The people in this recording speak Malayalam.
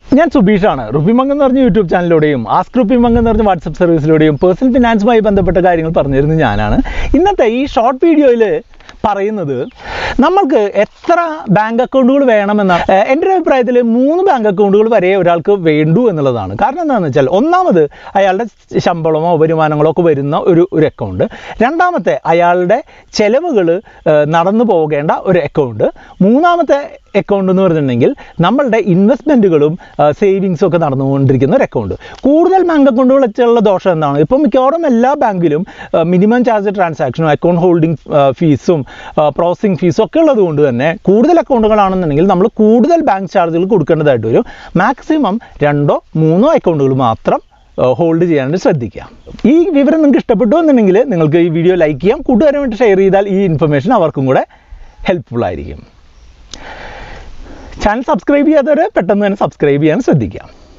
ഞാൻ സുബീഷാണ് റുപ്പിമംഗ് എന്ന് പറഞ്ഞ യൂട്യൂബ് ചാനലിലൂടെയും ആസ്ക് റുപ്പിമംഗ് എന്ന് പറഞ്ഞ വാട്സപ്പ് സർവീസിലൂടെയും പേഴ്സണൽ ഫിനാൻസുമായി ബന്ധപ്പെട്ട കാര്യങ്ങൾ പറഞ്ഞിരുന്നത് ഞാനാണ് ഇന്നത്തെ ഈ ഷോർട്ട് വീഡിയോയിൽ പറയുന്നത് നമ്മൾക്ക് എത്ര ബാങ്ക് അക്കൗണ്ടുകൾ വേണമെന്നാണ് ഏഹ് എൻ്റെ ഒരു അഭിപ്രായത്തിൽ മൂന്ന് ബാങ്ക് അക്കൗണ്ടുകൾ വരെ ഒരാൾക്ക് വേണ്ടു എന്നുള്ളതാണ് കാരണം എന്താണെന്ന് വെച്ചാൽ ഒന്നാമത് അയാളുടെ ശമ്പളമോ വരുമാനങ്ങളോ ഒക്കെ വരുന്ന ഒരു ഒരു അക്കൗണ്ട് രണ്ടാമത്തെ അയാളുടെ ചെലവുകൾ നടന്നു പോകേണ്ട ഒരു അക്കൗണ്ട് മൂന്നാമത്തെ അക്കൗണ്ട് എന്ന് പറഞ്ഞിട്ടുണ്ടെങ്കിൽ നമ്മളുടെ ഇൻവെസ്റ്റ്മെൻറ്റുകളും സേവിങ്സും ഒക്കെ നടന്നുകൊണ്ടിരിക്കുന്ന ഒരു അക്കൗണ്ട് കൂടുതൽ ബാങ്ക് അക്കൗണ്ടുകൾ വെച്ചുള്ള ദോഷം എന്താണ് ഇപ്പം മിക്കവാറും എല്ലാ ബാങ്കിലും മിനിമം ചാർജ് ട്രാൻസാക്ഷനും അക്കൗണ്ട് ഹോൾഡിംഗ് ഫീസും പ്രോസസ്സിംഗ് ഫീസും ഒക്കെ ഉള്ളത് കൊണ്ട് തന്നെ കൂടുതൽ അക്കൗണ്ടുകളാണെന്നുണ്ടെങ്കിൽ നമ്മൾ കൂടുതൽ ബാങ്ക് ചാർജുകൾ കൊടുക്കേണ്ടതായിട്ട് വരും മാക്സിമം രണ്ടോ മൂന്നോ അക്കൗണ്ടുകൾ മാത്രം ഹോൾഡ് ചെയ്യാനായിട്ട് ശ്രദ്ധിക്കുക ഈ വിവരം നിങ്ങൾക്ക് ഇഷ്ടപ്പെട്ടു എന്നുണ്ടെങ്കിൽ നിങ്ങൾക്ക് ഈ വീഡിയോ ലൈക്ക് ചെയ്യാം കൂട്ടുകാരുമായിട്ട് ഷെയർ ചെയ്താൽ ഈ ഇൻഫർമേഷൻ അവർക്കും കൂടെ ഹെൽപ്ഫുൾ ആയിരിക്കും ചാനൽ സബ്സ്ക്രൈബ് ചെയ്യാത്തവർ പെട്ടെന്ന് തന്നെ സബ്സ്ക്രൈബ് ചെയ്യാൻ ശ്രദ്ധിക്കാം